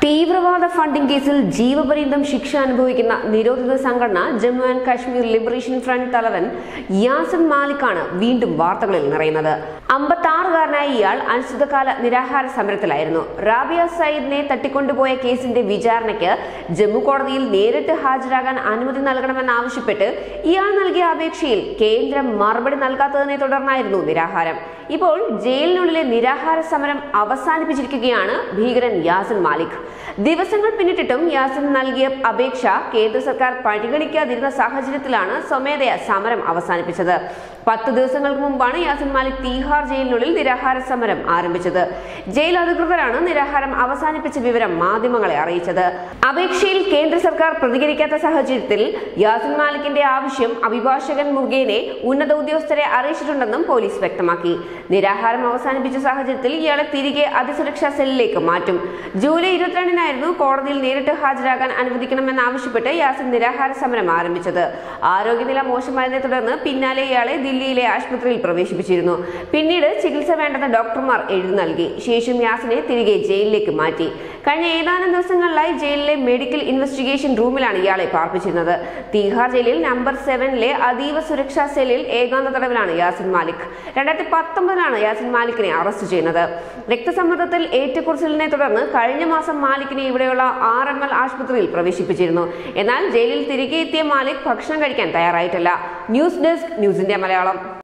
തീവ്രവാദ ഫണ്ടിംഗ് കേസിൽ ജീവപര്യന്തം ശിക്ഷ അനുഭവിക്കുന്ന നിരോധിത സംഘടന Jammu and Kashmir liberation front തലവൻ യാസിൻ മാലിക്കാണ് വീണ്ടും വാർത്തകളിൽ നിറയുന്നത് അമ്പത്താറുകാരനായ ഇയാൾ അനിശ്ചിതകാല നിരാഹാര സമരത്തിലായിരുന്നു റാബിയ സയ്യിദിനെ തട്ടിക്കൊണ്ടുപോയ കേസിന്റെ വിചാരണയ്ക്ക് ജമ്മു കോടതിയിൽ നേരിട്ട് ഹാജരാകാൻ അനുമതി നൽകണമെന്നാവശ്യപ്പെട്ട് ഇയാൾ നൽകിയ അപേക്ഷയിൽ കേന്ദ്രം മറുപടി നൽകാത്തതിനെ തുടർന്നായിരുന്നു നിരാഹാരം ഇപ്പോൾ ജയിലിനുള്ളിലെ നിരാഹാര സമരം അവസാനിപ്പിച്ചിരിക്കുകയാണ് ഭീകരൻ യാസിൻ മാലിക് ദിവസങ്ങൾ പിന്നിട്ടിട്ടും യാസിൻ നൽകിയ അപേക്ഷ കേന്ദ്ര സർക്കാർ പരിഗണിക്കാതിരുന്ന സാഹചര്യത്തിലാണ് സ്വമേധയ സമരം അവസാനിപ്പിച്ചത് പത്ത് ദിവസങ്ങൾക്ക് മുമ്പാണ് യാസിൻ മാലിക് തീഹാർ ജയിലിനുള്ളിൽ നിരാഹാര സമരം ആരംഭിച്ചത് ജയിൽ അധികൃതരാണ് നിരാഹാരം അവസാനിപ്പിച്ച വിവരം മാധ്യമങ്ങളെ അറിയിച്ചത് അപേക്ഷയിൽ കേന്ദ്ര സർക്കാർ പ്രതികരിക്കാത്ത സാഹചര്യത്തിൽ യാസിൻ മാലിക്കിന്റെ ആവശ്യം അഭിഭാഷകൻ മുഖേനെ ഉന്നത ഉദ്യോഗസ്ഥരെ അറിയിച്ചിട്ടുണ്ടെന്നും പോലീസ് വ്യക്തമാക്കി നിരാഹാരം അവസാനിപ്പിച്ച സാഹചര്യത്തിൽ ഇയാളെ തിരികെ അതിസുരക്ഷാ സെല്ലിലേക്ക് മാറ്റും ജൂലൈ ഇരുപത്തിരണ്ടിനായിരുന്നു കോടതിയിൽ നേരിട്ട് ഹാജരാകാൻ അനുവദിക്കണമെന്നാവശ്യപ്പെട്ട് യാസിൻ നിരാഹാര സമരം ആരംഭിച്ചത് ആരോഗ്യനില മോശമായതിനെ തുടർന്ന് പിന്നാലെ ഇയാളെ ദില്ലിയിലെ ആശുപത്രിയിൽ പ്രവേശിപ്പിച്ചിരുന്നു പിന്നീട് ചികിത്സ വേണ്ടെന്ന് ഡോക്ടർമാർ എഴുതി നൽകി ശേഷം യാസിനെ തിരികെ ജയിലിലേക്ക് മാറ്റി കഴിഞ്ഞ ഏതാനും ദിവസങ്ങളിലായി ജയിലിലെ മെഡിക്കൽ ഇൻവെസ്റ്റിഗേഷൻ റൂമിലാണ് ഇയാളെ പാർപ്പിച്ചിരുന്നത് തീഹാർ ജയിലിൽ നമ്പർ സെവനിലെ അതീവ സുരക്ഷാ സെല്ലിൽ ഏകാന്ത തടവിലാണ് യാസിൻ മാലിക് രണ്ടായിരത്തി പത്തൊമ്പതിലാണ് യാസിൻ മാലിക്കിനെ അറസ്റ്റ് ചെയ്യുന്നത് രക്തസമ്മർദ്ദത്തിൽ ഏറ്റക്കുറച്ചിലിനെ തുടർന്ന് കഴിഞ്ഞ മാസം മാലിക്കിനെ ഇവിടെയുള്ള ആർ എം എൽ ആശുപത്രിയിൽ പ്രവേശിപ്പിച്ചിരുന്നു എന്നാൽ ജയിലിൽ തിരികെ എത്തിയ മാലിക് ഭക്ഷണം കഴിക്കാൻ തയ്യാറായിട്ടില്ല news desk news India Malayalam